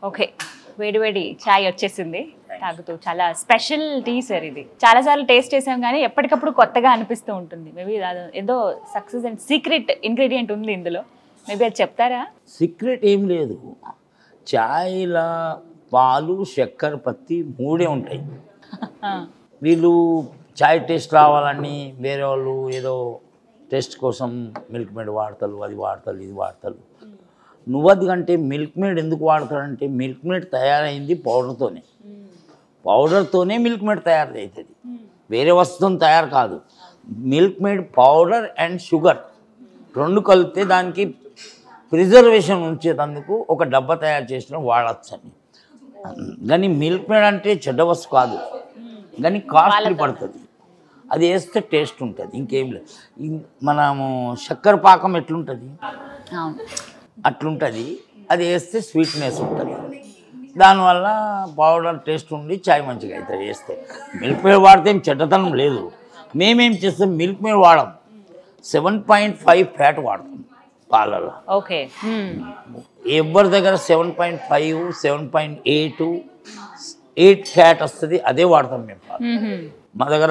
Okay వేడి వేడి చాయ్ వచ్చేసింది తాగుతూ చాలా స్పెషల్ టీ సార్ ఇది చాలా సార్లు టేస్ట్ చేసాం కానీ ఎప్పటికప్పుడు కొత్తగా అనిపిస్తూ ఉంటుంది మేబీ ఏదో సక్సెస్ అండ్ సీక్రెట్ ఇంగ్రీడియంట్ ఉంది ఇందులో మేబీ అది చెప్తారా సీక్రెట్ ఏం లేదు చాయ్లా పాలు చక్కెర పత్తి మూడే ఉంటాయి ఆ, వీళ్ళు చాయ్ టేస్ట్ రావాలని వేరే వాళ్ళు ఏదో టేస్ట్ కోసం మిల్క్ మేడ్ వాడతారు అది వాడతారు ఇది వాడతారు నువ్వు అది కంటే మిల్క్ మేడ్ ఎందుకు వాడతారంటే మిల్క్ మేడ్ తయారైంది పౌడర్తోనే పౌడర్తోనే మిల్క్ మేడ్ తయారవుతుంది వేరే వస్తువు తయారు కాదు Milkmaid powder and sugar రెండు కలిపితే దానికి ప్రిజర్వేషన్ ఉంచేటందుకు ఒక డబ్బా తయారు చేసిన వాడచ్చు అని కానీ మిల్క్ మేడ్ అంటే చెడ్డ వస్తువు కాదు కానీ కాస్ట్లీ పడుతుంది అది వేస్తే టేస్ట్ ఉంటుంది ఇంకేం లేదు ఇం- మనము చక్కెర పాకం ఎట్లుంటుంది అవును అట్లుంటుంది అది వేస్తే స్వీట్నెస్ ఉంటుంది దానివల్ల పౌడర్ టేస్ట్ ఉండి చాయ్ మంచిగా అవుతుంది వేస్తే మిల్క్ మేడ్ వాడితే ఏం చెడ్డతనం లేదు మేమేం చేస్తాం మిల్క్ మేడ్ వాడం సెవెన్ పాయింట్ ఫైవ్ ఫ్యాట్ వాడతాం పాలల్లో ఓకే మ్మ్. ఎవరి దగ్గర seven point five seven point eight eight fat వస్తుంది అదే వాడతాం మేము పాలు. మ్మ్. మా దగ్గర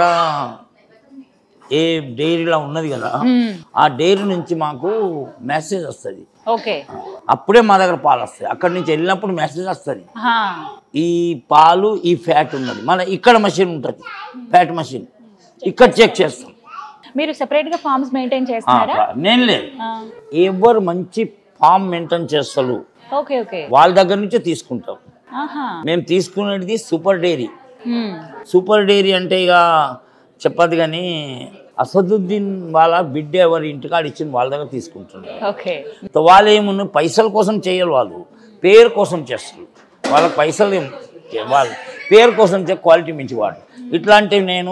ఏ డైరీలో ఉన్నది కదా మ్మ్. ఆ డైరీ నుంచి మాకు మెసేజ్ వస్తుంది ఓకే అప్పుడే మా దగ్గర పాలు వస్తాయి అక్కడి నుంచి వెళ్ళినప్పుడు మెసేజ్ వస్తుంది హా. ఈ పాలు ఈ ఫ్యాట్ ఉన్నది మన ఇక్కడ మషిన్ ఉంటుంది ఫ్యాట్ మషిన్ ఇక్కడ చెక్ చేస్తాం మీరు సెపరేట్ గా ఫార్మ్స్ మెయింటైన్ ఆ, చేస్తున్నారా నేను లేదు ఆ, ఎవరు మంచి ఫామ్ మెయింటైన్ చేస్తారు ఓకే ఓకే వాళ్ళ దగ్గర నుంచే తీసుకుంటాం ఆహా మేము తీసుకునేది super dairy hmm. Super dairy అంటే ఇక చెప్పదు కానీ అసదుద్దీన్ వాళ్ళ బిడ్డ ఎవరి ఇంటికాడ ఇచ్చిన వాళ్ళ దగ్గర తీసుకుంటున్నారు ఓకే సో వాళ్ళు ఏమున్న పైసల కోసం చేయరు వాళ్ళు పేరు కోసం చేస్తారు వాళ్ళకి పైసలు ఏం చే- వాళ్ళు పేరు కోసం చే క్వాలిటీ మించి వాడు ఇట్లాంటివి నేను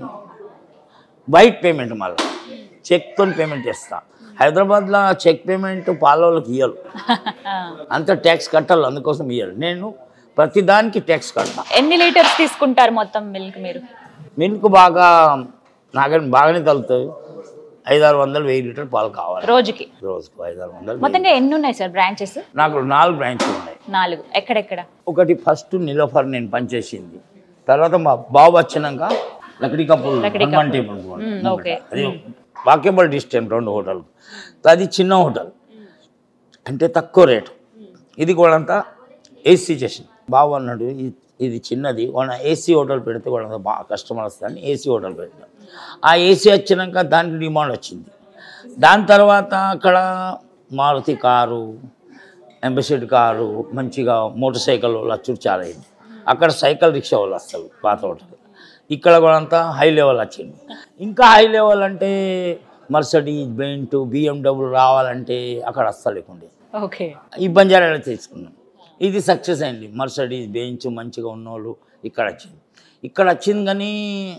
వైట్ పేమెంట్ మళ్ళీ చెక్తో పేమెంట్ చేస్తా హైదరాబాద్లో చెక్ పేమెంట్ పాల వాళ్ళకి ఇయ్యరు అంత ట్యాక్స్ కట్టాలి అందుకోసం ఇయ్యరు నేను ప్రతిదానికి ట్యాక్స్ కడతా ఎన్ని లీటర్స్ తీసుకుంటారు మొత్తం మిల్క్ మీరు మిల్క్ బాగా నాకని బాగానే తగ్గుతుంది ఐదారు వందలు వెయ్యి లీటర్ పాలు కావాలి రోజుకి రోజుకు ఐదారు వందలు మొత్తంగా ఎన్ని ఉన్నాయి సార్ బ్రాంచెస్ నాకు నాలుగు బ్రాంచ్లు ఉన్నాయి నాలుగు ఎక్కడెక్కడ ఒకటి ఫస్ట్ నిలోఫర్ నేను పనిచేసింది తర్వాత మా బాబు వచ్చినాక Lakdi Kapoor Lakdi Hanuman table hmm, okay. అది వాక్యబుల్ డిస్టెన్స్ రెండు హోటల్ అది చిన్న హోటల్ అంటే తక్కువ రేటు ఇది కూడా అంతా ఏసీ చేసింది బాబు అన్నాడు "ఇది- ఇది చిన్నది వాళ్ళ ఏసీ హోటల్ పెడితే వాళ్ళ బాగా కస్టమర్ వస్తారని ఏసీ హోటల్ పెట్టాం ఆ ఏసీ వచ్చినాక దానికి డిమాండ్ వచ్చింది దాని తర్వాత అక్కడ మారుతి కారు అంబాసిడ్ కారు మంచిగా మోటార్ సైకిల్ వాళ్ళు వచ్చుడు చాలా అయింది అక్కడ సైకిల్ రిక్షా వాళ్ళు వస్తారు పాత హోటల్ ఇక్కడ కూడా అంతా హై లెవెల్ వచ్చింది ఇంకా హై లెవెల్ అంటే మర్సడీస్ బెంట్ బిఎండబ్ల్యూ రావాలంటే అక్కడ వస్తలేకుండే ఓకే ఈ బంజారాలో తీసుకున్నాం ఇది సక్సెస్ అయింది మర్సడీస్ బెంచ్ మంచిగా ఉన్నోళ్ళు ఇక్కడ వచ్చింది ఇక్కడ వచ్చింది కానీ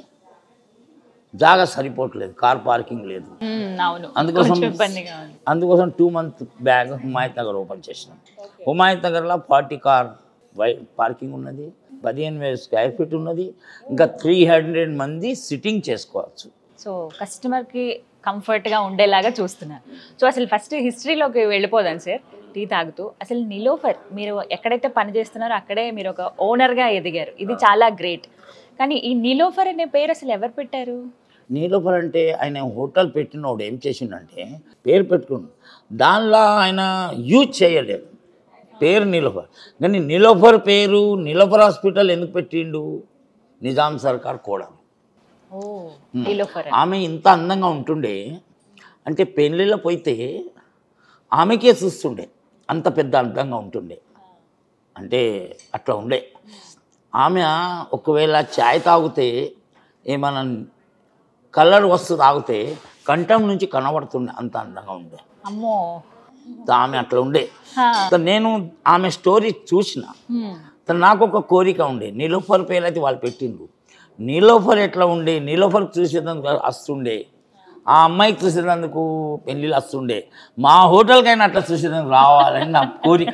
జాగా సరిపోవట్లేదు కార్ పార్కింగ్ లేదు మ్మ్, అవును అందుకోసం కొంచెం ఇబ్బందిగా ఉంది అందుకోసం two month back Himayat Nagar open చేసినాం హుమాయత్ నగర్లో ఫార్టీ కార్ వై పార్కింగ్ ఉన్నది పదిహేను వేల స్క్వేర్ ఫీట్ ఉన్నది ఇంకా త్రీ హండ్రెడ్ మంది సిట్టింగ్ చేసుకోవచ్చు సో కస్టమర్కి కంఫర్ట్గా ఉండేలాగా చూస్తున్నారు సో అసలు ఫస్ట్ హిస్టరీలోకి వెళ్ళిపోదాం సార్ టీ తాగుతూ అసలు నిలోఫర్ మీరు ఎక్కడైతే పని చేస్తున్నారో అక్కడే మీరు ఒక ఓనర్గా ఎదిగారు ఇది చాలా గ్రేట్ కానీ ఈ నిలోఫర్ అనే పేరు అసలు ఎవరు పెట్టారు నీలోఫర్ అంటే ఆయన హోటల్ పెట్టినోడు ఏం చేసిండంటే పేరు పెట్టుకున్నాడు దానిలో ఆయన యూజ్ చేయలేదు పేరు నీలోఫర్ కానీ నీలోఫర్ పేరు నీలోఫర్ హాస్పిటల్ ఎందుకు పెట్టిండు నిజాం సర్కార్ కూడా ఓ నిలోఫర్ ఆమె ఇంత అందంగా ఉంటుండే అంటే పెళ్ళిలో పోయితే ఆమెకే చూస్తుండే అంత పెద్ద అందంగా ఉంటుండే అంటే అట్లా ఉండే ఆమె ఒకవేళ చాయ్ తాగితే ఏమైనా కలర్ వస్తు తాగితే కంఠం నుంచి కనబడుతుండే అంత అందంగా ఉండే అమ్మో ఆమె అట్లా ఉండే హా. సో నేను ఆమె స్టోరీ చూసిన హ్మ్. సో నాకు ఒక కోరిక ఉండే నీలోఫర్ పేరు అయితే వాళ్ళు పెట్టిండ్రు నీలోఫర్ ఎట్లా ఉండే నీలోఫర్ చూసేందుకు వస్తుండే ఆ అమ్మాయికి చూసేందుకు పెళ్ళిళ్ళు వస్తుండే మా హోటల్కైనా అట్లా చూసేందుకు రావాలని నా కోరిక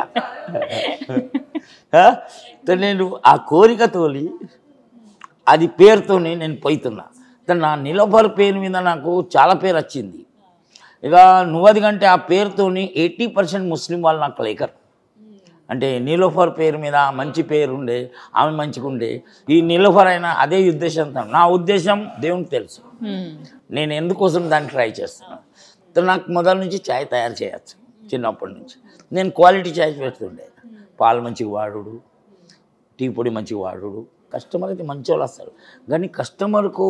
ఆ? సో నేను ఆ కోరికతోని అది పేరుతోని నేను పోతున్నా సో నా నిలోఫర్ పేరు మీద నాకు చాలా పేరు వచ్చింది ఇక నువ్వది కంటే ఆ పేరుతోని ఎయిటీ పర్సెంట్ ముస్లిం వాళ్ళు నాకు లేకరు అంటే నీలోఫర్ పేరు మీద మంచి పేరు ఉండే ఆమె మంచిగా ఉండే ఈ నీలోఫర్ అయినా అదే ఉద్దేశంతో నా ఉద్దేశం దేవునికి తెలుసు మ్మ్. నేను ఎందుకోసం దాన్ని ట్రై చేస్తున్నాను తో నాకు మొదల నుంచి చాయ్ తయారు చేయొచ్చు చిన్నప్పటి నుంచి నేను క్వాలిటీ చాయ్ పెడుతుండే పాలు మంచిగా వాడుడు టీ పొడి మంచిగా వాడుడు కస్టమర్ అయితే మంచి వాళ్ళు వస్తారు కానీ కస్టమర్కు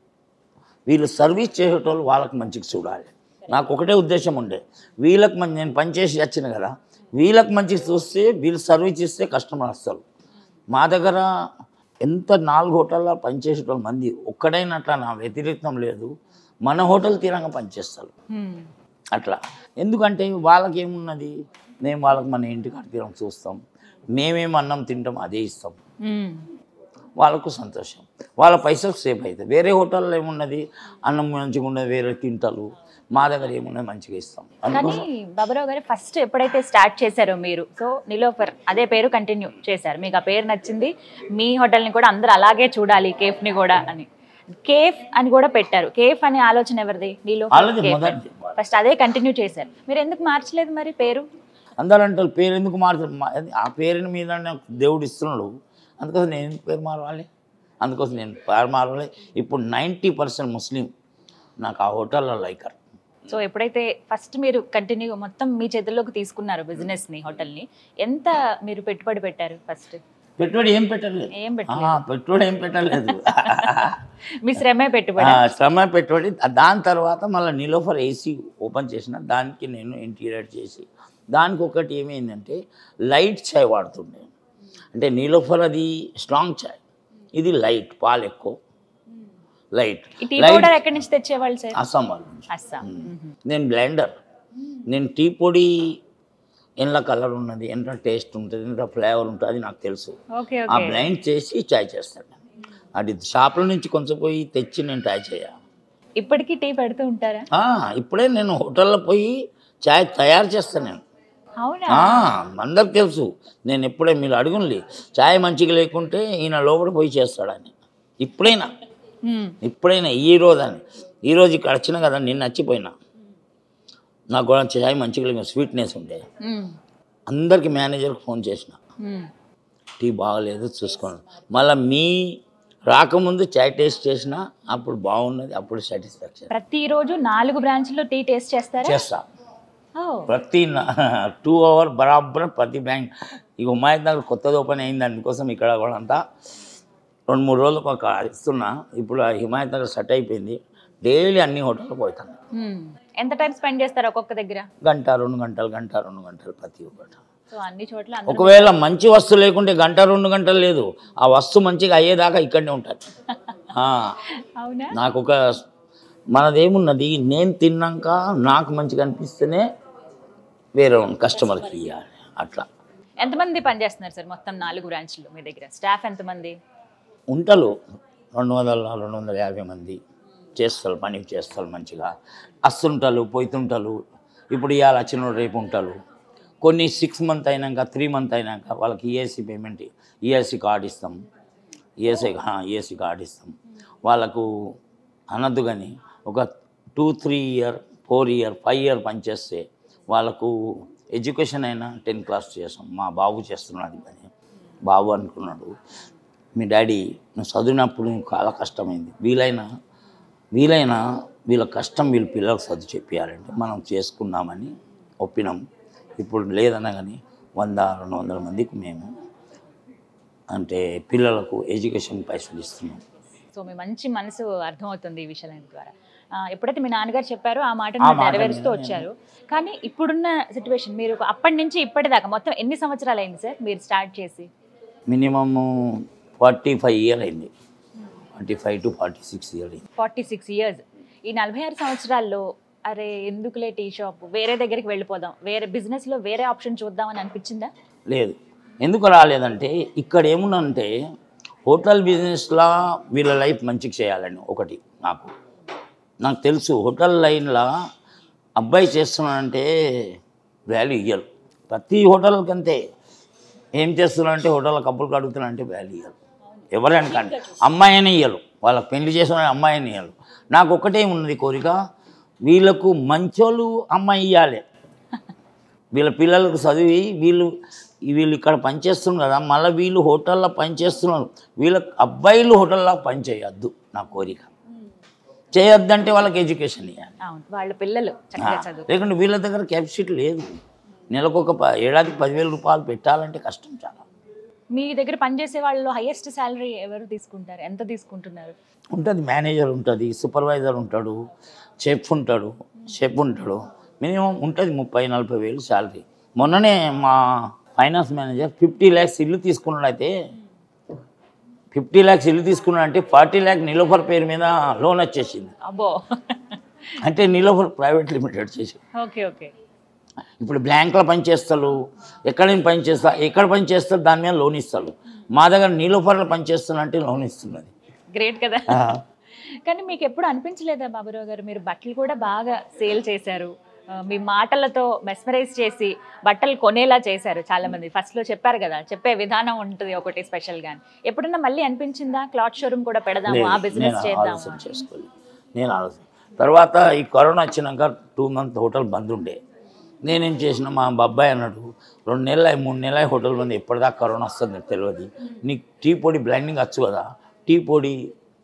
వీళ్ళు సర్వీస్ చేసేటోళ్ళు వాళ్ళకి మంచిగా చూడాలి నాకు ఒకటే ఉద్దేశం ఉండే వీళ్ళకి మంచి నేను పనిచేసి వచ్చిన కదా వీళ్ళకి మంచిగా చూస్తే వీళ్ళు సర్వీస్ ఇస్తే కస్టమర్ వస్తారు మా దగ్గర ఎంత నాలుగు హోటల్లో పనిచేసేటోళ్ళు మంది ఒక్కడైనా అట్లా నా వ్యతిరేకం లేదు మన హోటల్ తీరంగా పనిచేస్తారు మ్మ్. అట్లా ఎందుకంటే వాళ్ళకి ఏమున్నది మేము వాళ్ళకి మన ఇంటికి అడిగిరం చూస్తాం మేమేం అన్నం తింటాం అదే ఇస్తాం మ్మ్. వాళ్ళకు సంతోషం వాళ్ళ పైసలు సేవ్ అవుతాయి వేరే హోటల్లో ఏమున్నది అన్నం మంచిగా ఉన్నది వేరే తింటారు మా దగ్గర ఏమున్నది మంచిగా ఇస్తాం కానీ అందుకోసం బాబురావు గారు ఫస్ట్ ఎప్పుడైతే స్టార్ట్ చేశారో మీరు సో నిలోఫర్ అదే పేరు కంటిన్యూ చేశారు మీకు ఆ పేరు నచ్చింది మీ హోటల్ని కూడా అందరూ అలాగే చూడాలి కేఫ్ని కూడా అని కేఫ్ అని కూడా పెట్టారు కేఫ్ అనే ఆలోచన ఎవరిది వాళ్ళది నీలో మొదటిది. ఫస్ట్ అదే కంటిన్యూ చేశారు మీరు ఎందుకు మార్చలేదు మరి పేరు అందరూ అంటారు పేరు ఎందుకు మారుతారు మా- అది ఆ పేరుని మీద నాకు దేవుడు ఇస్తున్నాడు అందుకోసం నేను ఎందుకు పేరు మారవాలి అందుకోసం నేను పేరు మారవాలి ఇప్పుడు నైంటీ పర్సెంట్ ముస్లిం నాకు ఆ హోటల్లో లైకర్ సో ఎప్పుడైతే ఫస్ట్ మీరు కంటిన్యూ మొత్తం మీ చేతుల్లోకి తీసుకున్నారు బిజినెస్ ని హోటల్ ని ఎంత మీరు పెట్టుబడి పెట్టారు ఫస్ట్ పెట్టుబడి ఏం పెట్టలేదు ఏం ఆ, పెట్టలేదు పెట్టుబడి ఏం పెట్టలేదు మీ శ్రమే పెట్టుబడి ఆ, శ్రమ పెట్టుబడి దాని తర్వాత మళ్ళీ నిలోఫర్ ఏసీ ఓపెన్ చేసిన దానికి నేను ఇంటీరియర్ చేసి దానికి ఒకటి ఏమైందంటే లైట్ చాయ్ వాడుతుండే అంటే నీలోఫర్ అది స్ట్రాంగ్ చాయ్ ఇది లైట్ పాలు ఎక్కువ లైట్ ఈ టీ లైట్ పౌడర్ ఎక్కడి నుంచి తెచ్చేవాళ్ళు సార్ అస్సాం వాళ్ళ నుంచి అస్సాం నేను బ్లెండర్ నేను టీ పొడి ఎంత కలర్ ఉన్నది ఎంత టేస్ట్ ఉంటుంది ఎంత ఫ్లేవర్ ఉంటుంది అది నాకు తెలుసు ఓకే ఆ ఓకే బ్లైండ్ చేసి చాయ్ చేస్తాను అది షాపుల నుంచి కొంచెం పోయి తెచ్చి నేను ట్రై చేయాలి ఇప్పటికీ టీ పెడుతూ ఉంటారా ఆ, ఇప్పుడే నేను హోటల్లో పోయి చాయ్ తయారు చేస్తాను నేను అవునా ఆ, అందరికి తెలుసు నేను ఎప్పుడే మీరు అడుగుండి చాయ్ మంచిగా లేకుంటే ఈయన లోపల పోయి చేస్తాడని ఇప్పుడైనా మ్మ్. ఇప్పుడైనా ఈ రోజు అని ఈ రోజు ఇక్కడ వచ్చిన కదా నిన్న నచ్చిపోయినా నాకు కూడా చాయ్ మంచిగా లేదు స్వీట్నెస్ ఉండే మ్మ్. అందరికి మేనేజర్కి ఫోన్ చేసిన మ్మ్. టీ బాగలేదు చూసుకోండి మళ్ళీ మీ రాకముందు చాయ్ టేస్ట్ చేసిన అప్పుడు బాగున్నది అప్పుడు సాటిస్ఫాక్షన్ ప్రతిరోజు నాలుగు బ్రాంచ్లో టీ టేస్ట్ చేస్తారా చేస్తా ఓ ప్రతి టూ అవర్ బరాబర్ ప్రతి బ్యాంక్ ఇక ఉమాయత్ నగర్ కొత్తది ఓపెన్ అయింది అందుకోసం ఇక్కడ కూడా అంతా రెండు మూడు రోజులకు ఒక ఇస్తున్నా ఇప్పుడు ఆ హిమాయత్ నగర్ సెట్ అయిపోయింది డైలీ అన్ని హోటల్కి పోతాను మ్మ్. ఎంత టైం స్పెండ్ చేస్తారు ఒక్కొక్క దగ్గర గంట రెండు గంటలు గంట రెండు గంటలు ప్రతి ఒక్కటి సో అన్ని చోట్ల అందరూ ఒకవేళ మంచి వస్తువు లేకుంటే గంట రెండు గంటలు లేదు ఆ వస్తువు మంచిగా అయ్యేదాకా ఇక్కడనే ఉంటుంది ఆ, అవునా నాకు ఒక మనదేమున్నది నేను తిన్నాక నాకు మంచిగా అనిపిస్తేనే వేరే కస్టమర్కి ఇవ్వాలి అట్లా ఎంతమంది పనిచేస్తున్నారు సార్ మొత్తం నాలుగు బ్రాంచ్లు మీ దగ్గర స్టాఫ్ ఎంతమంది ఉంటలు రెండు వందల రెండు వందల యాభై మంది చేస్తారు పని చేస్తారు మంచిగా వస్తుంటారు పోతుంటారు ఇప్పుడు ఇవాళ వచ్చిన రేపు ఉంటారు కొన్ని సిక్స్ మంత్ అయినాక త్రీ మంత్ అయినాక వాళ్ళకి ఈఎస్సీ పేమెంట్ ఈఎస్సీ కార్డు ఇస్తాం ఈఎస్ఐ ఈఎస్సీ కార్డు ఇస్తాం వాళ్ళకు అనద్దు కానీ ఒక two three year four year five year పనిచేస్తే వాళ్ళకు ఎడ్యుకేషన్ అయినా టెన్త్ క్లాస్ చేస్తాం మా బాబు చేస్తున్నాడు అది పని బాబు అనుకున్నాడు మీ డాడీ నువ్వు చదివినప్పుడు నీకు చాలా కష్టమైంది వీలైనా వీలైనా వీళ్ళ కష్టం వీళ్ళ పిల్లలకు చదువు చెప్పారంటే మనం చేసుకుందామని ఒప్పినాం ఇప్పుడు లేదన్నా కానీ వంద రెండు వందల మందికి మేము అంటే పిల్లలకు ఎడ్యుకేషన్ పైసలు ఇస్తున్నాం సో మీ మంచి మనసు అర్థమవుతుంది ఈ విషయాల ద్వారా ఆ, ఎప్పుడైతే మీ నాన్నగారు చెప్పారో ఆ మాట ఆ మాట నెరవేరుస్తూ నేను- వచ్చారు కానీ ఇప్పుడున్న సిచ్యువేషన్ మీరు అప్పటి నుంచి ఇప్పటిదాకా మొత్తం ఎన్ని సంవత్సరాలు అయింది సార్ మీరు స్టార్ట్ చేసి మినిమమ్ ఫార్టీ ఫైవ్ ఇయర్ అయింది forty five to forty six year అయింది ఫార్టీ సిక్స్ ఇయర్స్ ఈ నలభై ఆరు సంవత్సరాల్లో అరే ఎందుకులే టీ షాప్ వేరే దగ్గరికి వెళ్ళిపోదాం వేరే బిజినెస్లో వేరే ఆప్షన్ చూద్దామని అనిపించిందా లేదు ఎందుకు రాలేదంటే ఇక్కడ ఏముందంటే హోటల్ బిజినెస్లా వీళ్ళ లైఫ్ మంచిగా చేయాలని ఒకటి నాకు నాకు తెలుసు హోటల్ లైన్లో అబ్బాయి చేస్తున్నాడంటే వాల్యూ ఇయ్యరు ప్రతి హోటల్కి అంతే ఏం చేస్తున్నారంటే హోటల్ కప్పులు కడుగుతున్నారంటే వాల్యూ ఇయ్యరు ఎవరైనా కానీ అమ్మాయి అని ఇయ్యరు వాళ్ళకి పెళ్లి చేసిన అమ్మాయిని ఇయ్యరు నాకు ఒకటే ఉన్నది కోరిక వీళ్ళకు మంచోళ్ళు అమ్మాయి ఇవ్వాలి వీళ్ళ పిల్లలకు చదివి వీళ్ళు ఈ వీళ్ళు ఇక్కడ పనిచేస్తున్నారు కదా మళ్ళీ వీళ్ళు హోటల్లో పనిచేస్తున్నారు వీళ్ళ అబ్బాయిలు హోటల్లో పని చేయొద్దు నా కోరిక చేయొద్దంటే వాళ్ళకి ఎడ్యుకేషన్ ఇవ్వాలి అవును వాళ్ళ పిల్లలు చక్కగా చదువు లేకుంటే వీళ్ళ దగ్గర కెపాసిటీ లేదు నెలకు ఒక ప- ఏడాదికి పదివేల రూపాయలు పెట్టాలంటే కష్టం చాలా మీ దగ్గర పనిచేసే వాళ్ళు హైయెస్ట్ శాలరీ ఎవరు తీసుకుంటారు ఎంత తీసుకుంటున్నారు ఉంటుంది మేనేజర్ ఉంటుంది సూపర్వైజర్ ఉంటాడు చెఫ్ ఉంటాడు షెఫ్ ఉంటాడు మినిమం ఉంటుంది ముప్పై నలభై వేలు శాలరీ మొన్ననే మా ఫైనాన్స్ మేనేజర్ ఫిఫ్టీ ల్యాక్స్ ఇల్లు తీసుకున్నాడైతే ఫిఫ్టీ ల్యాక్స్ ఇల్లు తీసుకున్నాడంటే ఫార్టీ ల్యాక్ నిలోఫర్ పేరు మీద లోన్ వచ్చేసింది అబ్బో అంటే నిలోఫర్ ప్రైవేట్ లిమిటెడ్ చేసి ఓకే ఓకే ఇప్పుడు బ్యాంకులో పని చేస్తారు ఎక్కడ నేను పని చేస్తా ఎక్కడ పని చేస్తారు దాని మీద లోన్ ఇస్తారు మా దగ్గర నీలోఫర్లో పని చేస్తున్నా అంటే లోన్ ఇస్తున్నది గ్రేట్ కదా ఆ, కానీ మీకు ఎప్పుడు అనిపించలేదా బాబురావు గారు మీరు బట్టలు కూడా బాగా సేల్ చేశారు ఆ, మీ మాటలతో మెస్మరైజ్ చేసి బట్టలు కొనేలా చేశారు చాలా మంది ఫస్ట్ లో చెప్పారు కదా చెప్పే విధానం ఉంటుంది ఒకటి స్పెషల్ గా ఎప్పుడన్నా మళ్ళీ అనిపించిందా క్లాత్ షోరూమ్ కూడా పెడదాము ఆ లేదు, బిజినెస్ నేను చేద్దాము ఆలోచన చేసుకోలేదు నేను ఆలోచన తర్వాత ఈ కరోనా వచ్చినాక టూ మంత్ హోటల్ బంద్ ఉండే నేనేం చేసిన మా బాబాయ్ అన్నాడు రెండు నెలలు అయి మూడు నెలలు అయి హోటల్ బంద్ ఎప్పటిదాకా కరోనా వస్తుంది నాకు తెలియదు నీకు టీ పొడి బ్లైండింగ్ వచ్చు కదా టీ పొడి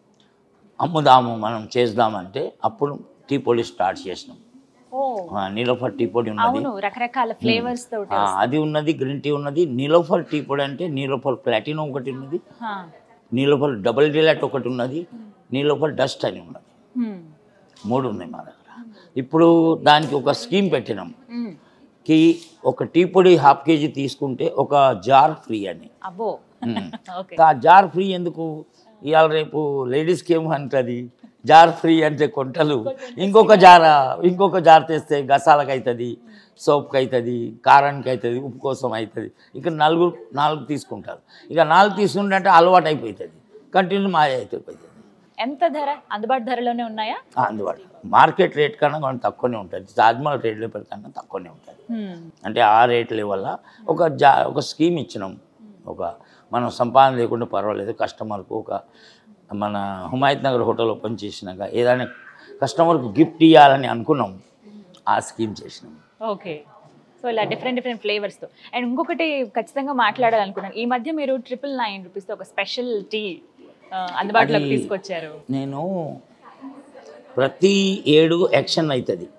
అమ్ముదాము మనం చేద్దామంటే అప్పుడు టీ పొడి స్టార్ట్ చేసినాం ఓ ఆ, నీలోఫర్ టీ పొడి ఉన్నది అవును రకరకాల ఫ్లేవర్స్ తోటి ఆ, అది ఉన్నది గ్రీన్ టీ ఉన్నది నీలోఫర్ టీ పొడి అంటే నీలోఫర్ ప్లాటినం ఒకటి ఉన్నది హా. నీలోఫర్ డబుల్ డిలైట్ ఒకటి ఉన్నది నీలోఫర్ డస్ట్ అని ఉన్నది హ్మ్. మూడు ఉన్నాయి మా దగ్గర ఇప్పుడు దానికి ఒక స్కీమ్ పెట్టినాం హ్మ్. కి ఒక టీ పొడి హాఫ్ కేజీ తీసుకుంటే ఒక జార్ ఫ్రీ అని అబ్బో ఉమ్. ఓకే ఆ జార్ ఫ్రీ ఎందుకు ఇవాళ రేపు లేడీస్కి ఏమో అంటుంది జార్ ఫ్రీ అంటే కొంటలు ఇంకొక జార ఇంకొక జార్ తెస్తే గసాలకు అవుతుంది సోప్కి అవుతుంది కారానికి అవుతుంది ఉప్పు కోసం అవుతుంది ఇక నలుగురు నాలుగు తీసుకుంటారు ఇక నాలుగు తీసుకుంటే అలవాటు అయిపోతుంది కంటిన్యూ మాయ అయిపోతుంది ఎంత ధర అందుబాటు ధరలోనే ఉన్నాయా ఆ, అందుబాటు మార్కెట్ రేట్ కన్నా కొంచెం తక్కువనే ఉంటుంది తాజ్మహల్ రేట్ లెవెల్ కన్నా తక్కువనే ఉంటుంది హ్మ్. అంటే ఆ రేట్ల వల్ల ఒక జా ఒక స్కీమ్ ఇచ్చినాం ఒక మనం సంపాదన లేకుండా పర్వాలేదు కస్టమర్కు ఒక మన హుమాయత్ నగర్ హోటల్ ఓపెన్ చేసినాక ఏదైనా కస్టమర్కు గిఫ్ట్ ఇవ్వాలని అనుకున్నాం ఆ స్కీమ్ చేసినాం ఓకే సో ఇలా డిఫరెంట్ డిఫరెంట్ ఫ్లేవర్స్తో అండ్ ఇంకొకటి ఖచ్చితంగా మాట్లాడాలనుకున్నాను ఈ మధ్య మీరు ట్రిపుల్ నైన్ రూపీస్తో ఒక స్పెషల్ టీ అందుబాటులోకి అది- తీసుకొచ్చారు నేను ప్రతి ఏడు యాక్షన్ అవుతుంది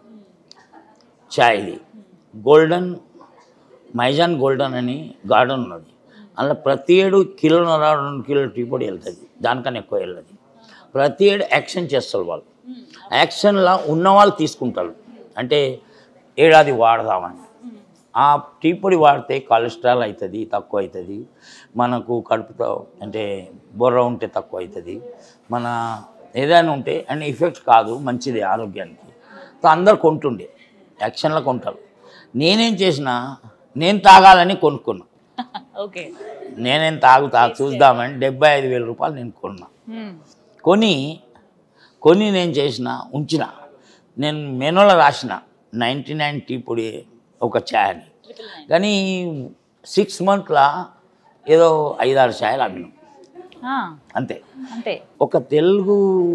చాయ్ది గోల్డెన్ మైజాన్ గోల్డెన్ అని గార్డెన్ ఉన్నది అందులో ప్రతి ఏడు కిలోన్నర రెండు కిలోల టీ పొడి వెళ్తుంది దానికన్నా ఎక్కువ వెళ్ళదు ప్రతి ఏడు యాక్షన్ చేస్తారు వాళ్ళు యాక్షన్లా ఉన్న వాళ్ళు తీసుకుంటారు అంటే ఏడాది వాడదామని ఆ టీ పొడి వాడితే కొలెస్ట్రాల్ అవుతుంది తక్కువ అవుతుంది మనకు కడుపుతో అంటే బొర్ర ఉంటే తక్కువ అవుతుంది మన ఏదైనా ఉంటే అండ్ ఎఫెక్ట్ కాదు మంచిది ఆరోగ్యానికి సో అందరు కొంటుండే యాక్షన్లో కొంటారు నేనేం చేసిన నేను తాగాలని కొనుక్కున్నా ఓకే నేనేం తాగుతా చూద్దామని డెబ్బై ఐదు వేల రూపాయలు నేను కొన్నా కొని కొని నేను చేసిన ఉంచిన నేను మెనూలో రాసిన నైంటీ నైన్ టీ పొడి ఒక ఛాయ్ అని కానీ సిక్స్ మంత్లా ఏదో ఐదారు ఛాయలు అమ్మినాం అంతే అంతే ఒక తెలుగు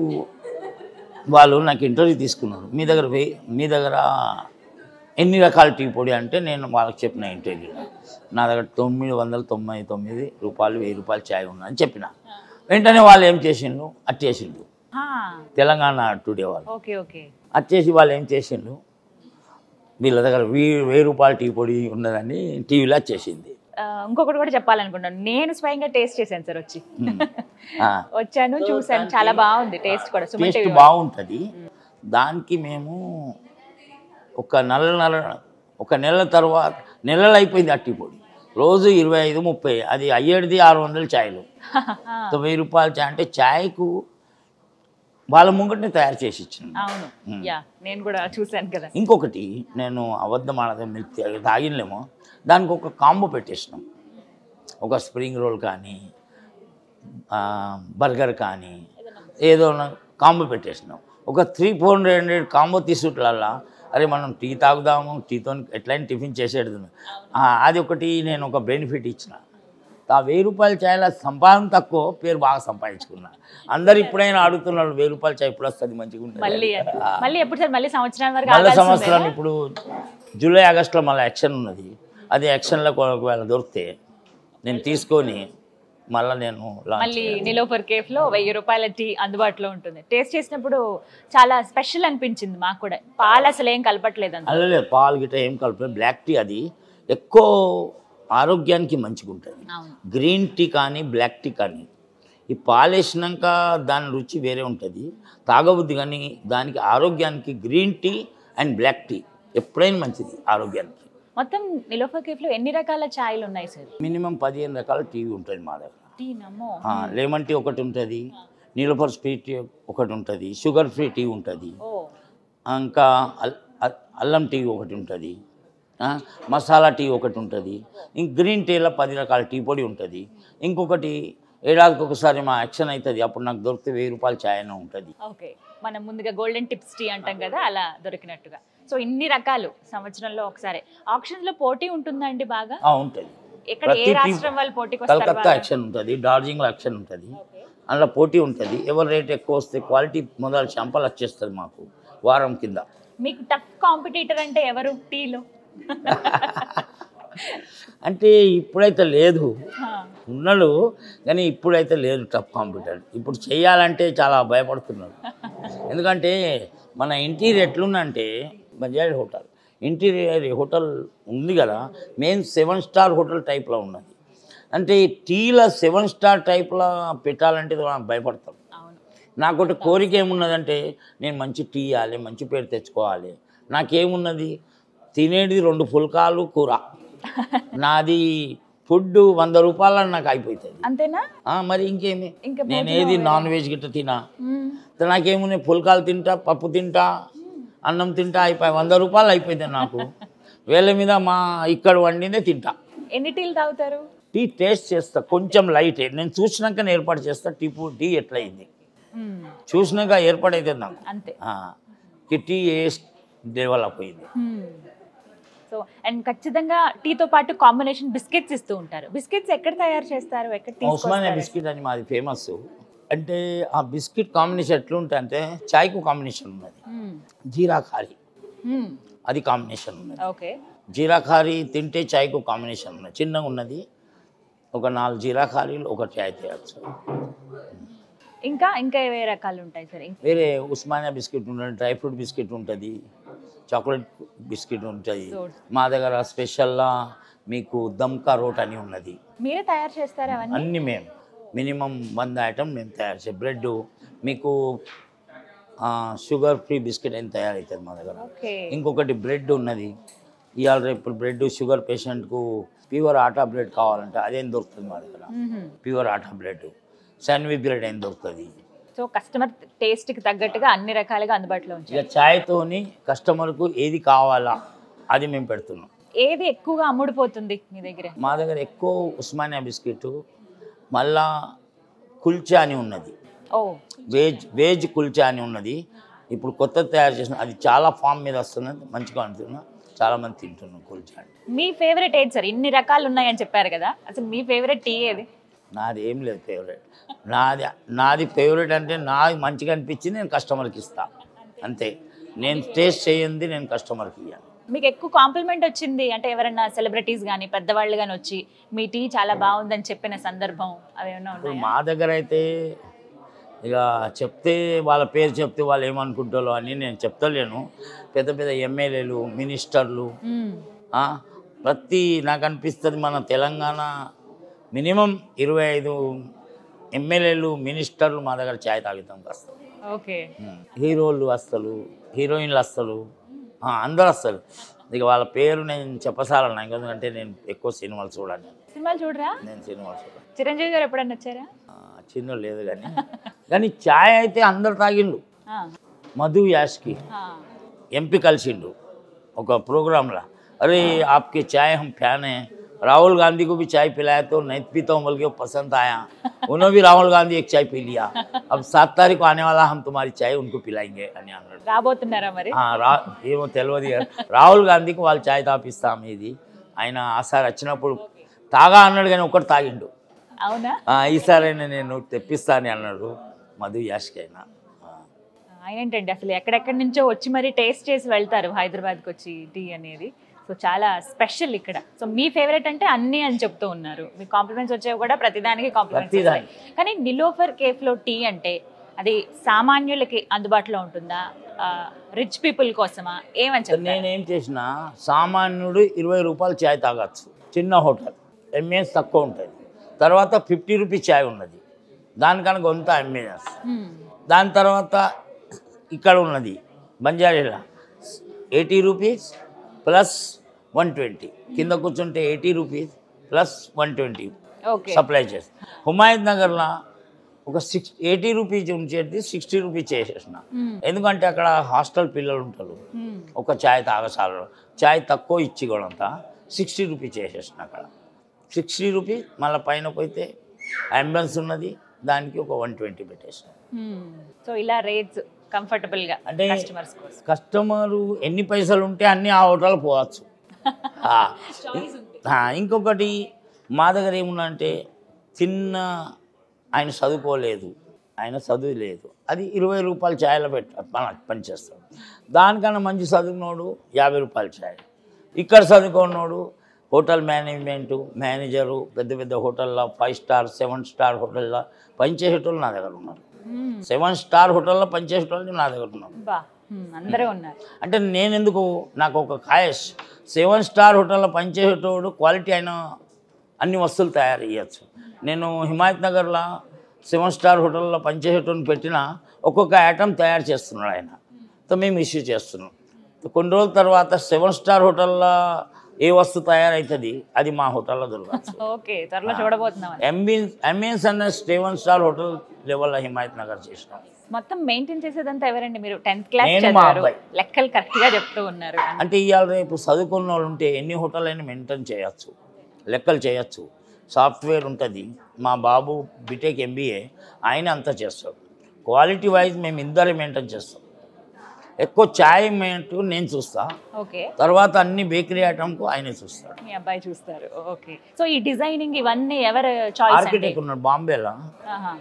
వాళ్ళు నాకు ఇంటర్వ్యూ తీసుకున్నారు మీ దగ్గర వెయ్యి మీ దగ్గర ఎన్ని రకాల టీ పొడి అంటే నేను వాళ్ళకి చెప్పిన ఇంటర్వ్యూలో నా దగ్గర తొమ్మిది వందల తొంభై తొమ్మిది రూపాయలు వెయ్యి రూపాయలు ఛాయ్ ఉందని చెప్పిన వెంటనే వాళ్ళు ఏం చేసిండ్రు అట్టేసిండ్రు తెలంగాణ టుడే వాళ్ళు ఓకే ఓకే వచ్చేసి వాళ్ళు ఏం చేసిండ్రు వీళ్ళ దగ్గర వెయ్యి వెయ్యి రూపాయల టీ పొడి ఉన్నదని టీవీలో వచ్చేసింది ఇంకొకటి కూడా చెప్పాలనుకుంటున్నాను నేను స్వయంగా టేస్ట్ చేశాను సార్ వచ్చి ఆ. వచ్చాను చూశాను చాలా బాగుంది టేస్ట్ కూడా సుమన్ టేస్ట్ టీవీ బాగుంటుంది దానికి మేము ఒక నెల నెల ఒక నెల తర్వాత నెలలు అయిపోయింది అట్టి పొడి రోజు ఇరవై ఐదు ముప్పై అది అయ్యేది ఆరు వందల ఛాయలు సో వెయ్యి రూపాయల ఛాయ్ అంటే ఛాయ్కు వాళ్ళ ముంగటనే తయారు చేసి ఇచ్చిన అవును యా నేను కూడా చూశాను కదా ఇంకొకటి నేను అబద్ధం ఆడదే మీరు తా- తాగినలేమో దానికి ఒక కాంబో పెట్టేసినాం ఒక స్ప్రింగ్ రోల్ కానీ ఆ, బర్గర్ కానీ ఏదో కాంబో పెట్టేసినాం ఒక three four hundred hundred combo తీసుకుంటా అరే మనం టీ తాగుదాము టీతో ఎట్లయినా టిఫిన్ చేసేది అది ఒకటి నేను ఒక బెనిఫిట్ ఇచ్చిన ఆ వెయ్యి రూపాయల ఛాయల సంపాదన తక్కువ పేరు బాగా సంపాదించుకున్నా అందరు ఇప్పుడైనా అడుగుతున్నారు వెయ్యి రూపాయల ఛాయ్ ఇప్పుడు వస్తుంది మంచిగా మళ్ళీ అని. మళ్ళీ ఎప్పుడు సార్ మళ్ళీ సంవత్సరం వరకు మళ్ళీ ఆగాల్సిందేనా? సంవత్సరం ఇప్పుడు జూలై ఆగస్టులో మళ్ళీ యాక్షన్ ఉన్నది అది యాక్షన్లో ఒకవేళ దొరికితే నేను తీసుకొని మళ్ళీ నేను లాంచ్ మళ్ళీ నిలోఫర్ కేఫ్ లో వెయ్యి రూపాయల టీ అందుబాటులో ఉంటుంది టేస్ట్ చేసినప్పుడు చాలా స్పెషల్ అనిపించింది మాకు కూడా పాలు అసలు ఏం కలపట్లేదు అంత అలా లేదు పాలు గిట్ట ఏం కలపలేదు బ్లాక్ టీ అది ఎక్కువ ఆరోగ్యానికి మంచిగా ఉంటుంది అవును గ్రీన్ టీ కానీ బ్లాక్ టీ కానీ ఈ పాలు వేసినాక దాని రుచి వేరే ఉంటుంది తాగబుద్ది కానీ దానికి ఆరోగ్యానికి green tea and black tea ఎప్పుడైనా మంచిది ఆరోగ్యానికి మొత్తం నిలోఫర్ కేఫ్ లో ఎన్ని రకాల ఛాయలు ఉన్నాయి సార్ మినిమం పదిహేను రకాల టీవీ ఉంటుంది మా దగ్గర టీ నమ్మో ఆ, లెమన్ టీ ఒకటి ఉంటుంది నీలోఫర్ స్వీట్ టీ ఒకటి ఉంటుంది షుగర్ ఫ్రీ టీ ఉంటుంది ఓ ఇంకా అల్- అల్- అల్లం టీ ఒకటి ఉంటుంది ఆ, మసాలా టీ ఒకటి ఉంటుంది ఇంక గ్రీన్ టీలో పది రకాల టీ పొడి ఉంటుంది ఇంకొకటి ఏడాదికి ఒకసారి మా యాక్షన్ అవుతుంది అప్పుడు నాకు దొరికితే వెయ్యి రూపాయల ఛాయ్ అయినా ఉంటుంది ఓకే మనం ముందుగా గోల్డెన్ టిప్స్ టీ అంటాం కదా అలా దొరికినట్టుగా సో ఇన్ని రకాలు సంవత్సరంలో ఒకసారి ఆప్షన్స్ లో పోటీ ఉంటుందా అండి బాగా ఆ, ఉంటుంది ఇక్కడ ఏ ప్రతి టీ- రాష్ట్రం వాళ్ళు పోటీకి వస్తారు కలకత్తా బాగా? యాక్షన్ ఉంటుంది డార్జిలింగ్లో యాక్షన్ ఉంటుంది అందులో పోటీ ఉంటుంది ఎవరు రేట్ ఎక్కువ వస్తే క్వాలిటీ మొదలు షంపలు వచ్చేస్తుంది మాకు వారం కింద మీకు టఫ్ కాంపిటీటర్ అంటే ఎవరు టీలో అంటే ఇప్పుడైతే లేదు ఉన్నాడు కానీ ఇప్పుడైతే లేదు టఫ్ కాంప్యూటర్ ఇప్పుడు చేయాలంటే చాలా భయపడుతున్నాడు ఎందుకంటే మన ఇంటీరియర్ ఎట్లుందంటే బజాజ్ హోటల్ ఇంటీరియర్ హోటల్ ఉంది కదా మెయిన్ సెవెన్ స్టార్ హోటల్ టైప్లో ఉన్నది అంటే టీలో సెవెన్ స్టార్ టైప్లో పెట్టాలంటే మనం భయపడతాం అవును నాకు ఒకటి కోరిక ఏమున్నదంటే నేను మంచి టీ ఇవ్వాలి మంచి పేరు తెచ్చుకోవాలి నాకేమున్నది తినేది రెండు పుల్కాలు కూర నాది ఫుడ్ వంద రూపాయల నాకు అయిపోతుంది అంతేనా ఆ, మరి ఇంకేమి ఇంకా నేను ఏది నాన్ వెజ్ గిట్ట తినా మ్మ్. నాకేమున్నాయి పుల్కాలు తింటా పప్పు తింటా అన్నం తింటా అయిపోయి వంద రూపాయలు అయిపోయింది నాకు వేల మీద మా ఇక్కడ వండిందే తింటా ఎన్ని టీలు తాగుతారు టీ టేస్ట్ చేస్తా కొంచెం లైట్ నేను చూసినాక ఏర్పాటు చేస్తా టీ పు- టీ ఎట్లయింది మ్మ్. చూసినాక ఏర్పాటైతుంది నాకు అంతే ఆ, కిట్టి ఏ డెవలప్ అయింది సో అండ్ ఖచ్చితంగా టీతో పాటు కాంబినేషన్ బిస్కెట్స్ ఇస్తూ ఉంటారు బిస్కెట్స్ ఎక్కడ తయారు చేస్తారు ఎక్కడ ఉస్మానియా తీసుకొస్తారు బిస్కెట్ అని మాది ఫేమస్ అంటే ఆ బిస్కెట్ కాంబినేషన్ ఎట్లుంటుంది అంటే చాయ్కు కాంబినేషన్ ఉన్నది మ్మ్. జీరా ఖారీ మ్మ్. అది కాంబినేషన్ ఉన్నది ఓకే జీరా ఖారీ తింటే చాయ్కు కాంబినేషన్ ఉన్నది చిన్నగా ఉన్నది ఒక నాలుగు జీరా ఖారీలు ఒక చాయ్ తేయచ్చు ఇంకా ఇంకా ఏ రకాలు ఉంటాయి సార్ ఇంక- వేరే ఉస్మానియా బిస్కెట్ ఉంటుంది డ్రై ఫ్రూట్ బిస్కెట్ ఉంటుంది చాక్లెట్ బిస్కెట్ ఉంటుంది So- మా దగ్గర స్పెషల్గా మీకు దమ్కా రోట్ అని ఉన్నది మీరే తయారు చేస్తారా అవన్నీ అన్ని మేము మినిమం వంద ఐటమ్ మేము తయారు చేస్తాం బ్రెడ్ మీకు ఆ, షుగర్ ఫ్రీ బిస్కెట్ అని తయారవుతుంది మా దగ్గర ఓకే ఇంకొకటి బ్రెడ్ ఉన్నది ఇవాళ రేపు బ్రెడ్ షుగర్ పేషెంట్కు ప్యూర్ ఆటా బ్రెడ్ కావాలంటే అదేం దొరుకుతుంది మా దగ్గర pure atta bread sandwich bread ఏం దొరుకుతుంది సో కస్టమర్ టేస్ట్ కి తగ్గట్టుగా అన్ని రకాలుగా అందుబాటులో ఉంచారు ఇక ఛాయ్తోని కస్టమర్కు ఏది కావాలా అది మేము పెడుతున్నాం ఏది ఎక్కువగా అమ్ముడుపోతుంది మీ దగ్గర మా దగ్గర ఎక్కువ ఉస్మానియా బిస్కెట్ మళ్ళా కుల్చా అని ఉన్నది ఓ వేజ్ వేజ్ కుల్చా అని ఉన్నది ఇప్పుడు కొత్త తయారు చేసిన అది చాలా ఫామ్ మీద వస్తున్నది మంచిగా అంటున్నా చాలా మంది తింటున్నాం కుల్చా అంటే మీ ఫేవరెట్ ఏంటి సార్ ఇన్ని రకాలు ఉన్నాయని చెప్పారు కదా అసలు మీ ఫేవరెట్ టీ ఏది నాది ఏం లేదు ఫేవరెట్ నాది నాది ఫేవరెట్ అంటే నాది మంచిగా అనిపించింది నేను కస్టమర్కి ఇస్తా అంతే నేను టేస్ట్ చేయండి నేను కస్టమర్కి ఇవ్వాలి మీకు ఎక్కువ కాంప్లిమెంట్ వచ్చింది అంటే ఎవరైనా సెలబ్రిటీస్ కానీ పెద్దవాళ్ళు కానీ వచ్చి మీ టీ చాలా బాగుందని చెప్పిన సందర్భం అవి ఏమైనా ఇప్పుడు ఉన్నాయా మా దగ్గర అయితే ఇక చెప్తే వాళ్ళ పేరు చెప్తే వాళ్ళు ఏమనుకుంటారో అని నేను చెప్తలేను పెద్ద పెద్ద ఎమ్మెల్యేలు మినిస్టర్లు మ్మ్. ఆ, ప్రతి నాకు అనిపిస్తుంది మన తెలంగాణ మినిమం ఇరవై ఐదు ఎమ్మెల్యేలు మినిస్టర్లు మా దగ్గర ఛాయ్ తాగుతాం కాస్త ఓకే హీరోలు వస్తారు హీరోయిన్లు వస్తారు ఆ, అందరు వస్తారు ఇక వాళ్ళ పేరు నేను చెప్పసాలను ఎందుకంటే నేను ఎక్కువ సినిమాలు చూడాలి సినిమాలు చూడరా నేను సినిమాలు చూడాలి చిరంజీవి గారు ఎప్పుడన్నా వచ్చారా చిన్న లేదు కానీ కానీ ఛాయ్ అయితే అందరు తాగిండు ఆ, మధు యాష్కి ఆ. ఎంపీ కలిసిండు ఒక प्रोग्रामला अरे आपके चाय हम फैन हैं राहुल गांधी को भी चाय पिलाया तो नहीं पीता हूँ बल्कि वो पसंद आया उन्होंने भी राहुल गांधी एक चाय पी लिया अब सात तारीख को आने वाला हम तुम्हारी चाय उनको पिलाएंगे అని అన్నాడు రాబోతున్నారా మరి ఆ, రా ఏమో తెలియదు ఇక. రాహుల్ గాంధీకి వాళ్ళు చాయ్ తాపిస్తాం ఇది ఆయన ఆసారి వచ్చినప్పుడు తాగా అన్నాడు కానీ ఒక్కటి తాగిండు అవునా ఆ, ఈసారైనా నేను తెప్పిస్తా అని అన్నాడు మధు యాష్కి అయినా ఆ. ఆయన ఏంటండి అసలు ఎక్కడెక్కడి నుంచో వచ్చి మరి టేస్ట్ చేసి వెళ్తారు హైదరాబాద్కి వచ్చి టీ అనేది సో చాలా స్పెషల్ ఇక్కడ సో మీ ఫేవరెట్ అంటే అన్ని అని చెప్తూ ఉన్నారు మీ కాంప్లిమెంట్స్ వచ్చేవి కూడా ప్రతిదానికి కాంప్లిమెంట్స్ ప్రతిదానికి. కానీ నిలోఫర్ కేఫ్లో టీ అంటే అది సామాన్యులకి అందుబాటులో ఉంటుందా రిచ్ పీపుల్ కోసమా ఏమని చెప్తారు నేనేం చేసిన సామాన్యుడు ఇరవై రూపాయలు ఛాయ్ తాగొచ్చు చిన్న హోటల్ ఎంఏఎస్ తక్కువ ఉంటుంది తర్వాత ఫిఫ్టీ రూపీస్ ఛాయ్ ఉన్నది దానికన్నా కొంత ఎంఏఎస్ Hmm. దాని తర్వాత ఇక్కడ ఉన్నది బంజారీలా eighty rupees plus one twenty కింద కూర్చుంటే eighty rupees plus one twenty okay supply చేస్తాం హుమాయూద్ నగర్లో ఒక సిక్స్ ఎయిటీ రూపీస్ ఉంచేది సిక్స్టీ రూపీస్ చేసేసిన Hmm. ఎందుకంటే అక్కడ హాస్టల్ పిల్లలు ఉంటారు Hmm. ఒక ఛాయ్ తాగసాలు ఛాయ్ తక్కువ ఇచ్చి కూడా అంతా సిక్స్టీ రూపీస్ చేసేసిన అక్కడ సిక్స్టీ రూపీస్ మళ్ళీ పైన పోతే అంబులెన్స్ ఉన్నది దానికి ఒక వన్ ట్వంటీ పెట్టేసిన Hmm. సో ఇలా రేట్స్ కంఫర్టబుల్ గా అంటే కస్టమర్స్ కోసం కస్టమరు ఎన్ని పైసలు ఉంటే అన్ని ఆ హోటల్ పోవచ్చు ఆ, ఆ, ఇంకొకటి మా దగ్గర ఏముందంటే చిన్న ఆయన చదువుకోలేదు ఆయన చదువు లేదు అది ఇరవై రూపాయలు ఛాయలో పెట్ట పని పనిచేస్తాడు దానికన్నా మంచి చదువుకున్నోడు యాభై రూపాయల ఛాయ్ ఇక్కడ చదువుకున్నోడు హోటల్ మేనేజ్మెంటు మేనేజరు పెద్ద పెద్ద హోటల్లో ఫైవ్ స్టార్ సెవెన్ స్టార్ హోటల్లో పనిచేసేటోళ్ళు నా దగ్గర ఉన్నారు Hmm. సెవెన్ స్టార్ హోటల్లో పనిచేసేటోళ్ళు నా దగ్గర ఉన్నారు బా Hmm. అందరూ ఉన్నారు అంటే నేను ఎందుకు నాకు ఒక ఖాయష్ సెవెన్ స్టార్ హోటల్లో పనిచేసేటోడు క్వాలిటీ అయిన అన్ని వస్తువులు తయారు చేయొచ్చు నేను హిమాయత్ నగర్లో సెవెన్ స్టార్ హోటల్లో పనిచేసేటోని పెట్టిన ఒక్కొక్క ఐటమ్ తయారు చేస్తున్నాడు ఆయన సో మేము ఇష్యూ చేస్తున్నాం కొన్ని రోజుల తర్వాత సెవెన్ స్టార్ హోటల్లో ఏ వస్తువు తయారవుతుంది అది మా హోటల్లో దొరకచ్చు ఓకే త్వరలో చూడబోతున్నాం అది. ఎంబీన్స్ ఎంబీన్స్ అన్న సెవెన్ స్టార్ హోటల్ లెవెల్లో హిమాయత్ నగర్ చేసినాం మొత్తం మెయింటైన్ చేసేదంతా ఎవరండి మీరు టెన్త్ క్లాస్ నేను మా చదివారు అబ్బాయి. లెక్కలు కరెక్ట్ గా చెప్తూ ఉన్నారు అంటే ఇవాళ రేపు చదువుకున్న వాళ్ళు ఉంటే ఎన్ని హోటల్ అయినా మెయింటైన్ చేయొచ్చు లెక్కలు చేయొచ్చు సాఫ్ట్వేర్ ఉంటుంది మా బాబు బీటెక్ ఎంబీఏ ఆయన అంతా చేస్తాడు క్వాలిటీ వైజ్ మేము ఇద్దరే మెయింటైన్ చేస్తాం ఎక్కువ ఛాయ్ మేంటు నేను చూస్తా ఓకే తర్వాత అన్ని బేకరీ ఐటమ్కు ఆయనే చూస్తాడు మీ అబ్బాయి చూస్తారు ఓకే సో ఈ డిజైనింగ్ ఇవన్నీ ఎవరు చాయిస్ అండి ఆర్కిటెక్ట్ ఉన్నాడు బాంబేలో ఆహా.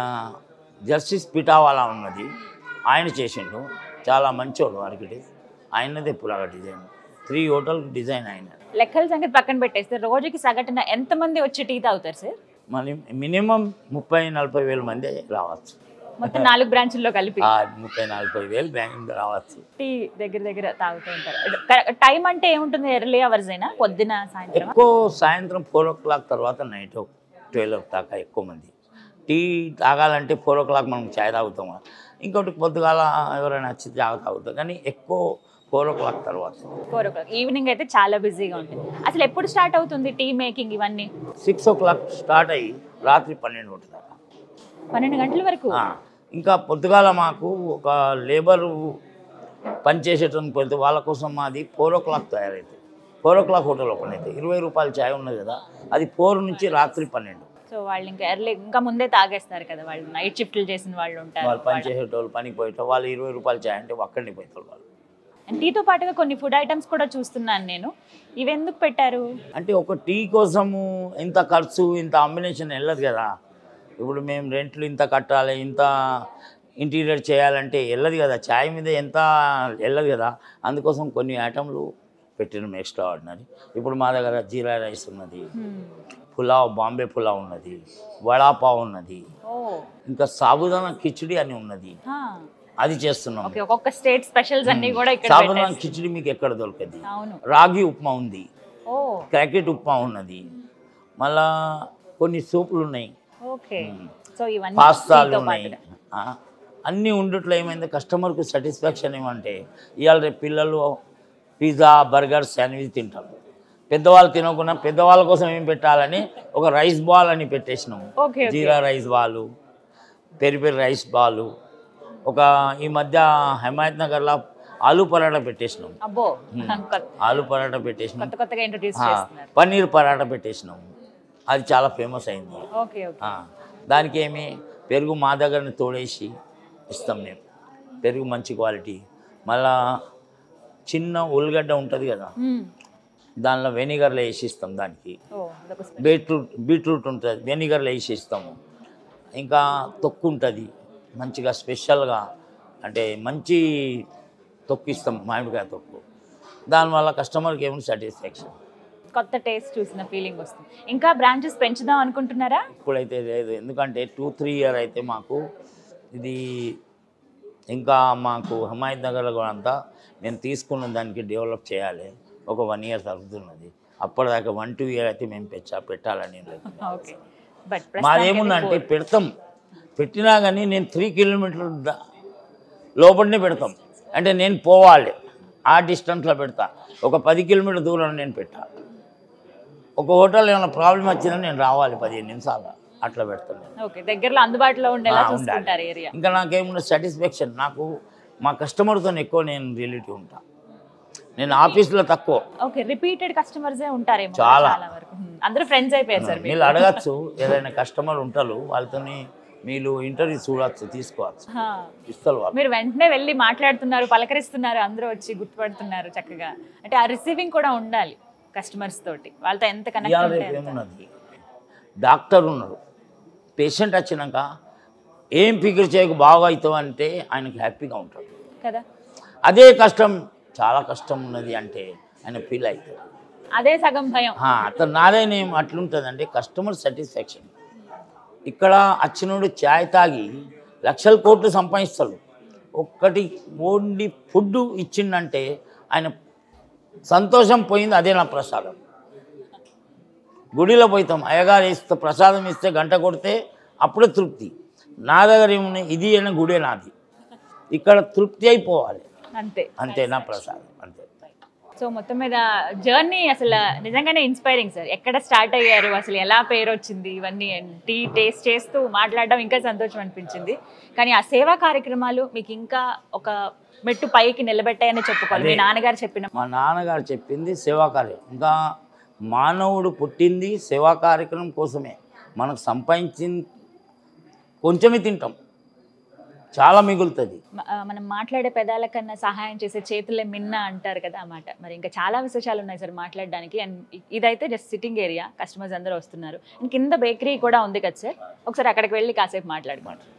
జస్టిస్ పిటావాలా ఉన్నది ఆయన చేసిండు చాలా మంచోడు ఆర్కిటెక్ట్ ఆయనదే పులాగా డిజైన్ త్రీ హోటల్ డిజైన్ ఆయన లెక్కల సంగతి పక్కన పెట్టేస్తే రోజుకి సగటున ఎంత మంది వచ్చి టీ తాగుతారు సార్ మరి మినిమం ముప్పై నలభై వేల మంది రావచ్చు మొత్తం నాలుగు బ్రాంచుల్లో కలిపి ఆ ముప్పై నలభై వేలు బ్యాంక్ రావచ్చు టీ దగ్గర దగ్గర తాగుతూ ఉంటారు టైం అంటే ఏముంటుంది ఎర్లీ అవర్స్ అయినా పొద్దున సాయంత్రం ఎక్కువ సాయంత్రం ఫోర్ ఓ క్లాక్ తర్వాత నైట్ ట్వెల్వ్ దాకా ఎక్కువ మంది టీ తాగాలంటే ఫోర్ ఓ క్లాక్ మనం చాయ్ తాగుతాం ఇంకోటి పొద్దుగాల ఎవరైనా వచ్చి చాయ్ తాగుతాం కానీ ఎక్కువ ఫోర్ ఓ క్లాక్ తర్వాత ఫోర్ ఓ క్లాక్ ఈవినింగ్ అయితే చాలా బిజీగా ఉంటుంది అసలు ఎప్పుడు స్టార్ట్ అవుతుంది టీ మేకింగ్ ఇవన్నీ సిక్స్ ఓ క్లాక్ స్టార్ట్ అయ్యి రాత్రి పన్నెండు ఒకటి దాకా పన్నెండు గంటల వరకు ఆ, ఇంకా పొద్దుగాల మాకు ఒక లేబరు పనిచేసేటప్పుడు పోతే వాళ్ళ కోసం మాది ఫోర్ ఓ క్లాక్ తయారైంది four o'clock hotel open అవుతుంది ఇరవై రూపాయల ఛాయ్ ఉన్నది కదా అది ఫోర్ నుంచి రాత్రి పన్నెండు సో వాళ్ళు ఇంకా ఎర్లీ ఇంకా ముందే తాగేస్తారు కదా వాళ్ళు నైట్ షిఫ్ట్లు చేసిన వాళ్ళు ఉంటారు వాళ్ళు పని చేసేటోళ్ళు పనికి పోయేటోళ్ళు వాళ్ళు ఇరవై రూపాయల ఛాయ్ అంటే అక్కడిని పోయేటోళ్ళు వాళ్ళు అండ్ టీతో పాటుగా కొన్ని ఫుడ్ ఐటమ్స్ కూడా చూస్తున్నాను నేను ఇవి ఎందుకు పెట్టారు అంటే ఒక టీ కోసము ఇంత ఖర్చు ఇంత అంబినేషన్ వెళ్ళదు కదా ఇప్పుడు మేము రెంట్లు ఇంత కట్టాలి ఇంత ఇంటీరియర్ చేయాలంటే వెళ్ళదు కదా ఛాయ్ మీద ఎంత వెళ్ళదు కదా అందుకోసం కొన్ని ఐటమ్లు పెట్టినాం ఎక్స్ట్రా ఆర్డినరీ ఇప్పుడు మా దగ్గర జీరా రైస్ ఉన్నది Hmm. పులావ్ బాంబే పులావ్ ఉన్నది వడాపావ్ ఉన్నది ఓ ఇంకా సాబుదానా కిచిడి అని ఉన్నది హా. అది చేస్తున్నాం ఓకే ఒక్కొక్క స్టేట్ స్పెషల్స్ అన్ని కూడా ఇక్కడ సాబుదానా పెట్టేసి- కిచిడి మీకు ఎక్కడ దొరకదు అవును రాగి ఉప్మా ఉంది ఓ క్రాకెట్ ఉప్మా ఉన్నది మళ్ళా కొన్ని సూపులు ఉన్నాయి ఓకే Hmm. సో ఇవన్నీ పాస్తాలు టీతో ఉన్నాయి పాటుగా. ఆ, అన్నీ ఉండట్లో ఏమైంది కస్టమర్కు సాటిస్ఫాక్షన్ ఏమంటే ఇవాళ రేపు పిల్లలు పిజ్జా బర్గర్ శాండ్విచ్ తింటారు పెద్దవాళ్ళు తినకుండా పెద్దవాళ్ళ కోసం ఏం పెట్టాలని ఒక రైస్ బాల్ అని పెట్టేసినాం okay okay jeera rice ball peri peri rice ball ఒక ఈ మధ్య హిమాయత్ నగర్లో ఆలు పరాటా పెట్టేసినాం అబ్బో కొత్త ఆలు పరాటా పెట్టేసినాం కొత్త కొత్తగా ఇంట్రొడ్యూస్ ఆ, చేస్తున్నారు పన్నీర్ పరాటా పెట్టేసినాం అది చాలా ఫేమస్ అయింది ఓకే ఓకే ఆ, దానికి ఏమి పెరుగు మా దగ్గరని తోడేసి ఇస్తాం మేము పెరుగు మంచి క్వాలిటీ మళ్ళా చిన్న ఉల్లిగడ్డ ఉంటుంది కదా Hmm. దానిలో వెనిగర్లో వేసి ఇస్తాం దానికి ఓ అదొక స్పెషల్ బీట్రూట్ బీట్రూట్ ఉంటుంది వెనిగర్లో వేసి ఇస్తాము ఇంకా తొక్కు ఉంటుంది మంచిగా స్పెషల్గా అంటే మంచి తొక్కు ఇస్తాం మామిడికాయ తొక్కు దానివల్ల కస్టమర్కి ఏమైనా సాటిస్ఫాక్షన్ కొత్త టేస్ట్ చూసిన ఫీలింగ్ వస్తుంది ఇంకా బ్రాంచెస్ పెంచుదాం అనుకుంటున్నారా ఇప్పుడైతే లేదు ఎందుకంటే టూ త్రీ ఇయర్ అయితే మాకు ఇది ఇంకా మాకు హమాయత్ నగర్లో కూడా అంతా మేము తీసుకున్న దానికి డెవలప్ చేయాలి ఒక వన్ ఇయర్ తగ్గుతున్నది అప్పటిదాకా వన్ టూ ఇయర్ అయితే మేము పెచ్చా పెట్టాలని లేదు ఓకే బట్ మాదేముందంటే పెడతాం పెట్టినా కానీ నేను త్రీ కిలోమీటర్ల ద- లోపలనే పెడతాం అంటే నేను పోవాలి ఆ డిస్టెన్స్లో పెడతా ఒక పది కిలోమీటర్ దూరం నేను పెట్టా ఒక హోటల్ ఏమైనా ప్రాబ్లం వచ్చినా నేను రావాలి పదిహేను నిమిషాలు అట్లా పెడతాను నేను. ఓకే దగ్గరలో అందుబాటులో ఉండేలా ఆ, చూసుకుంటారు ఉండాలి ఏరియా ఇంకా నాకేమున్న సాటిస్ఫాక్షన్ నాకు మా కస్టమర్తో ఎక్కువ నేను రిలేటివ్ ఉంటా నేను ఆఫీస్లో తక్కువ ఓకే రిపీటెడ్ కస్టమర్సే ఉంటారేమో చాలా. చాలా వరకు Hmm. అందరూ ఫ్రెండ్స్ అయిపోయారు సార్ మీరు అడగచ్చు ఏదైనా కస్టమర్ ఉంటారు వాళ్ళతోని మీరు ఇంటర్వ్యూ చూడవచ్చు తీసుకోవచ్చు ఇస్తారు వాళ్ళు మీరు వెంటనే వెళ్ళి మాట్లాడుతున్నారు పలకరిస్తున్నారు అందరూ వచ్చి గుర్తుపడుతున్నారు చక్కగా అంటే ఆ రిసీవింగ్ కూడా ఉండాలి కస్టమర్స్ తోటి వాళ్ళతో ఎంత కనెక్ట్ ఇవాళ ఉంటే రేపు అంత. ఏమున్నది డాక్టర్ ఉన్నారు పేషెంట్ వచ్చినాక ఏం ఫిగర్ చేయక బాగా అవుతావు అంటే ఆయనకి హ్యాపీగా ఉంటాడు కదా అదే కష్టం చాలా కష్టం ఉన్నది అంటే ఆయన ఫీల్ అవుతాడు అదే సగం భయం ఆ, అతను నాదేనేం అట్లుంటుంది అంటే కస్టమర్ సాటిస్ఫాక్షన్ ఇక్కడ వచ్చినోడు ఛాయ్ తాగి లక్షల కోట్లు సంపాదిస్తాడు ఒక్కటి ఓన్లీ ఫుడ్ ఇచ్చిండంటే ఆయన సంతోషం పోయింది అదే నా ప్రసాదం గుడిలో పోతాం అయ్యగారు ఇస్తే ప్రసాదం ఇస్తే గంట కొడితే అప్పుడే తృప్తి నా దగ్గర ఏమున్నాయి ఇది అయినా గుడే నాది ఇక్కడ తృప్తి అయిపోవాలి అంతే అంతే నా ప్రసాదం అంతే సో మొత్తం మీద జర్నీ అసలు నిజంగానే ఇన్స్పైరింగ్ సార్ ఎక్కడ స్టార్ట్ అయ్యారు అసలు ఎలా పేరు వచ్చింది ఇవన్నీ టీ టేస్ట్ చేస్తూ మాట్లాడడం ఇంకా సంతోషం అనిపించింది కానీ ఆ సేవా కార్యక్రమాలు మీకు ఇంకా ఒక మెట్టు పైకి నిలబెట్టాయని చెప్పుకోవాలి మీ నాన్నగారు చెప్పిన మా నాన్నగారు చెప్పింది సేవా కార్యం ఇంకా మానవుడు పుట్టింది సేవా కార్యక్రమం కోసమే మనకు సంపాదించింది కొంచెమే తింటాం చాలా మిగులుతుంది మ- ఆ, మనం మాట్లాడే పెదాల కన్నా సహాయం చేసే చేతులే మిన్న అంటారు కదా ఆ మాట మరి ఇంకా చాలా విశేషాలు ఉన్నాయి సార్ మాట్లాడడానికి అండ్ ఇ- ఇదైతే జస్ట్ సిట్టింగ్ ఏరియా కస్టమర్స్ అందరూ వస్తున్నారు అండ్ కింద బేకరీ కూడా ఉంది కదా సార్ ఒకసారి అక్కడికి వెళ్ళి కాసేపు మాట్లాడుకోండి